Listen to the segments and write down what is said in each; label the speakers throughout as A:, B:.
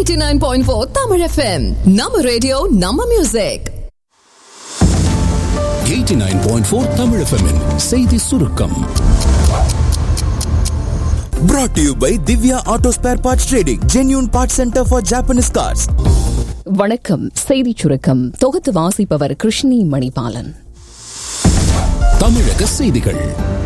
A: 89.4 Tamil FM. நம்ம radio நம்ம music
B: 89.4 Tamil FM -இன் செய்தி சுருக்கம்
C: Brought to you by Divya Auto Spare Parts Trading, genuine parts center for Japanese cars.
D: வணக்கம் செய்திச் சுருக்கம் தொகுத்து வாசிப்பவர் கிருஷ்ணி மணிபாலன்
B: தமிழக செய்திகள்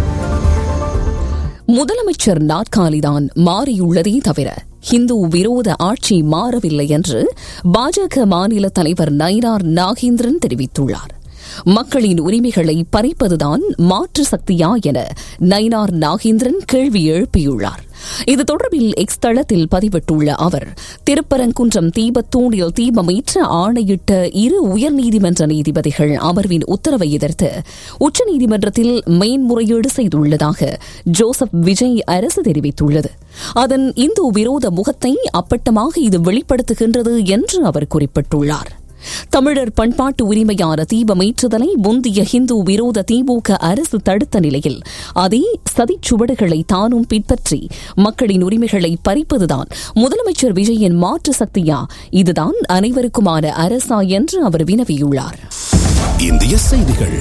D: முதலமைச்சர் நாற்காலிதான் மாறியுள்ளதே தவிர ஹிந்து விரோத ஆட்சி மாறவில்லை என்று பாஜக மாநில தலைவர் நயினார் நாகேந்திரன் தெரிவித்துள்ளார் மக்களின் உரிமைகளை பறிப்பதுதான் மாற்று சக்தியா என நயினார் நாகேந்திரன் கேள்வி எழுப்பியுள்ளார் இது தொடர்பில் எக்ஸ் தளத்தில் பதிவிட்டுள்ள அவர் திருப்பரங்குன்றம் தீபத்தூணில் தீபமேற்ற ஆணையிட்ட இரு உயர்நீதிமன்ற நீதிபதிகள் அமர்வின் உத்தரவை எதிர்த்து உச்சநீதிமன்றத்தில் மேன்முறையீடு செய்துள்ளதாக ஜோசப் விஜய் அரசு தெரிவித்துள்ளது அதன் இந்து விரோத முகத்தை அப்பட்டமாக இது வெளிப்படுத்துகின்றது என்று அவர் குறிப்பிட்டுள்ளார் தமிழர் பண்பாட்டு உரிமையான தீபமேற்றுதலை முந்தைய ஹிந்து விரோத திமுக அரசு தடுத்த நிலையில் அதே சதிச்சுவடுகளை தானும் பின்பற்றி மக்களின் உரிமைகளை பறிப்பதுதான் முதலமைச்சர் விஜயின் மாற்று சக்தியா இதுதான் அனைவருக்குமான அரசா என்று அவர் வினவியுள்ளார்
B: இந்திய செய்திகள்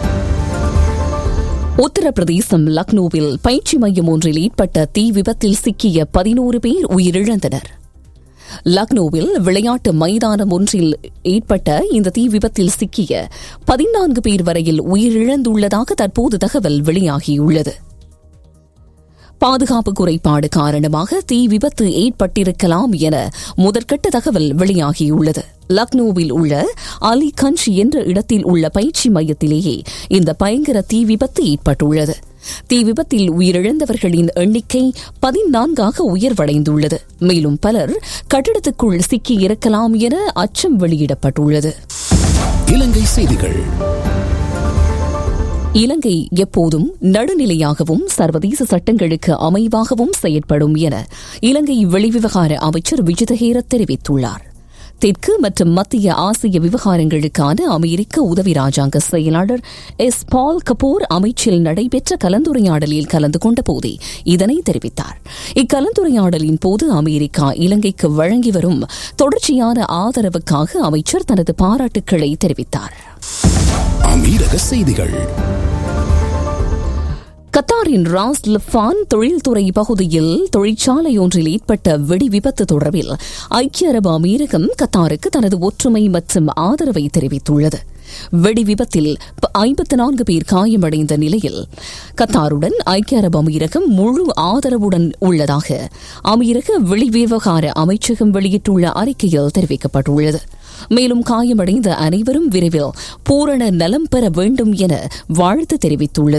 D: உத்தரப்பிரதேசம் லக்னோவில் பயிற்சி மையம் ஒன்றில் ஏற்பட்ட தீ விபத்தில் சிக்கிய பதினோரு பேர் உயிரிழந்தனர் லக்னோவில் விளையாட்டு மைதானம் ஒன்றில் ஏற்பட்ட இந்த தீ விபத்தில் சிக்கிய பதினான்கு பேர் வரையில் உயிரிழந்துள்ளதாக தற்போது தகவல் வெளியாகியுள்ளது பாதுகாப்பு குறைபாடு காரணமாக தீ விபத்து ஏற்பட்டிருக்கலாம் என முதற்கட்ட தகவல் வெளியாகியுள்ளது லக்னோவில் உள்ள அலிகஞ்ச் என்ற இடத்தில் உள்ள பயிற்சி மையத்திலேயே இந்த பயங்கர தீ விபத்து ஏற்பட்டுள்ளது தீ விபத்தில் உயிரிழந்தவர்களின் எண்ணிக்கை பதினான்காக உயர்வடைந்துள்ளது மேலும் பலர் கட்டிடத்துக்குள் சிக்கி இருக்கலாம் என அச்சம் வெளியிடப்பட்டுள்ளது
B: இலங்கை செய்திகள்
D: இலங்கை எப்போதும் நடுநிலையாகவும் சர்வதேச சட்டங்களுக்கு அமைவாகவும் செயற்படும் என இலங்கை வெளிவிவகார அமைச்சர் விஜிதஹேர தெரிவித்துள்ளார் தெற்கு மற்றும் மத்திய ஆசிய விவகாரங்களுக்கான அமெரிக்க உதவி ராஜாங்க செயலாளர் எஸ் பால் கபூர் அமைச்சில் நடைபெற்ற கலந்துரையாடலில் கலந்து கொண்ட போதே இதனை தெரிவித்தார் இக்கலந்துரையாடலின் போது அமெரிக்கா இலங்கைக்கு வழங்கி வரும் தொடர்ச்சியான ஆதரவுக்காக அமைச்சர் தனது பாராட்டுக்களை தெரிவித்தார்
B: அமீரக செய்திகள்
D: கத்தாரின் ராஸ் லஃபான் தொழில்துறை பகுதியில் தொழிற்சாலை ஒன்றில் ஏற்பட்ட வெடி விபத்து தொடர்பில் ஐக்கிய அரபு அமீரகம் கத்தாருக்கு தனது ஒற்றுமை மற்றும் ஆதரவை தெரிவித்துள்ளது வெடி விபத்தில் ஐம்பத்தி நான்கு பேர் காயமடைந்த நிலையில் கத்தாருடன் ஐக்கிய அரபு அமீரகம் முழு ஆதரவுடன் உள்ளதாக அமீரக வெளிவிவகார அமைச்சகம் வெளியிட்டுள்ள அறிக்கையில் தெரிவிக்கப்பட்டுள்ளது மேலும் காயமடைந்த அனைவரும் விரைவில் பூரண நலம் பெற வேண்டும் என வாழ்த்து தெரிவித்துள்ளது